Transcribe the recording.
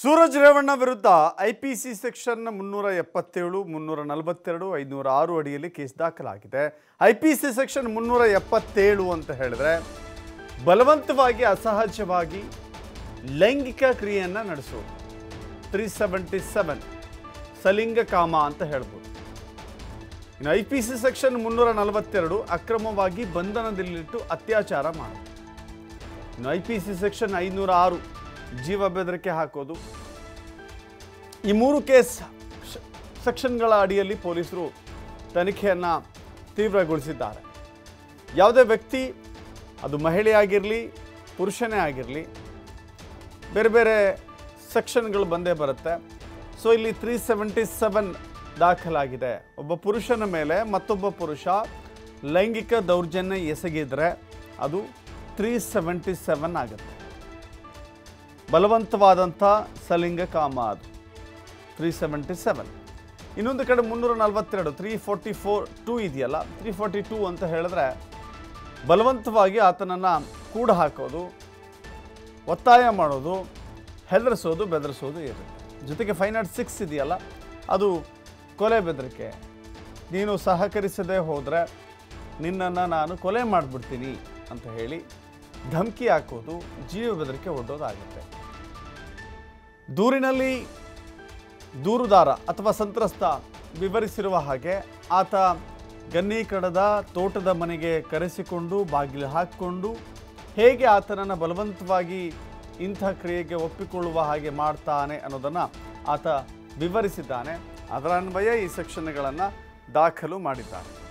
ಸೂರಜ್ ರೇವಣ್ಣ ವಿರುದ್ಧ IPC section ಮುನ್ನೂರ ಎಪ್ಪತ್ತೇಳು ಮುನ್ನೂರ ನಲವತ್ತೆರಡು ಐದುನೂರ ಆರು ಅಡಿಯಲ್ಲಿ ಕೇಸ್ ದಾಖಲಾಗಿದೆ ಐಪಿಸಿ ಸೆಕ್ಷನ್ ಮುನ್ನೂರ ಎಪ್ಪತ್ತೇಳು ಅಂತ ಹೇಳಿದ್ರೆ ಬಲವಂತವಾಗಿ ಅಸಹಜವಾಗಿ ಲೈಂಗಿಕ ಕ್ರಿಯೆಯನ್ನು ನಡೆಸುವುದು ತ್ರೀ ಸೆವೆಂಟಿ ಸೆವೆನ್ ಸಲಿಂಗ ಕಾಮ ಅಂತ ಹೇಳ್ಬೋದು ಇನ್ನು ಐ ಪಿ ಸಿ ಸೆಕ್ಷನ್ ಮುನ್ನೂರ ನಲವತ್ತೆರಡು ಅಕ್ರಮವಾಗಿ ಬಂಧನದಲ್ಲಿಟ್ಟು ಅತ್ಯಾಚಾರ ಮಾಡೋದು ಇನ್ನು ಐ ಪಿ ಸಿ ಸೆಕ್ಷನ್ ಐನೂರ ಆರು ಜೀವ ಬೆದರಿಕೆ ಹಾಕೋದು ಈ ಮೂರು ಕೇಸ್ ಶ- ಸೆಕ್ಷನ್ಗಳ ಅಡಿಯಲ್ಲಿ ಪೊಲೀಸರು ತನಿಖೆಯನ್ನು ತೀವ್ರಗೊಳಿಸಿದ್ದಾರೆ ಯಾವುದೇ ವ್ಯಕ್ತಿ ಅದು ಮಹಿಳೆಯಾಗಿರಲಿ ಪುರುಷನೇ ಆಗಿರಲಿ ಬೇರೆ ಬೇರೆ ಸೆಕ್ಷನ್ಗಳು ಬಂದೇ ಬರುತ್ತೆ ಸೊ ಇಲ್ಲಿ ತ್ರೀ ಸೆವೆಂಟಿ ಸೆವೆನ್ ದಾಖಲಾಗಿದೆ ಒಬ್ಬ ಪುರುಷನ ಮೇಲೆ ಮತ್ತೊಬ್ಬ ಪುರುಷ ಲೈಂಗಿಕ ದೌರ್ಜನ್ಯ ಎಸಗಿದ್ರೆ ಅದು ತ್ರೀ ಸೆವೆಂಟಿ ಸೆವೆನ್ ಆಗುತ್ತೆ ಬಲವಂತವಾದಂಥ ಸಲಿಂಗ ಕಾಮ ಅದು ತ್ರೀ ಸೆವೆಂಟಿ ಸೆವೆನ್ ಇನ್ನೊಂದು ಕಡೆ ಮುನ್ನೂರ ನಲವತ್ತೆರಡು ತ್ರೀ ಫೋರ್ಟಿ ಫೋರ್ ಟೂ ಇದೆಯಲ್ಲ ತ್ರೀ ಫೋರ್ಟಿ ಟೂ ಅಂತ ಹೇಳಿದ್ರೆ ಬಲವಂತವಾಗಿ ಆತನನ್ನು ಕೂಡ ಹಾಕೋದು ಒತ್ತಾಯ ಮಾಡೋದು ಹೆದರಿಸೋದು ಬೆದರಿಸೋದು ಇರುತ್ತೆ ಜೊತೆಗೆ ಫೈವ್ ನಾಟ್ ಸಿಕ್ಸ್ ಇದೆಯಲ್ಲ ಅದು ಕೊಲೆ ಬೆದರಿಕೆ ನೀನು ಸಹಕರಿಸದೆ ಹೋದರೆ ನಿನ್ನನ್ನು ನಾನು ಕೊಲೆ ಮಾಡಿಬಿಡ್ತೀನಿ ಅಂತ ಹೇಳಿ ಧಮಕಿ ಹಾಕೋದು ಜೀವ ಬೆದರಿಕೆ ಒಡ್ಡೋದಾಗುತ್ತೆ ದೂರಿನಲ್ಲಿ ದೂರುದಾರ ಅಥವಾ ಸಂತ್ರಸ್ತ ವಿವರಿಸಿರುವ ಹಾಗೆ ಆತ ಗನ್ನಿಕಡದ ತೋಟದ ಮನೆಗೆ ಕರೆಸಿಕೊಂಡು ಬಾಗಿಲು ಹಾಕಿಕೊಂಡು ಹೇಗೆ ಆತನನ್ನು ಬಲವಂತವಾಗಿ ಇಂಥ ಕ್ರಿಯೆಗೆ ಒಪ್ಪಿಕೊಳ್ಳುವ ಹಾಗೆ ಮಾಡ್ತಾನೆ ಅನ್ನೋದನ್ನು ಆತ ವಿವರಿಸಿದ್ದಾನೆ ಅದರ ಅನ್ವಯ ಈ ಸೆಕ್ಷನ್ಗಳನ್ನು ದಾಖಲು ಮಾಡಿದ್ದಾನೆ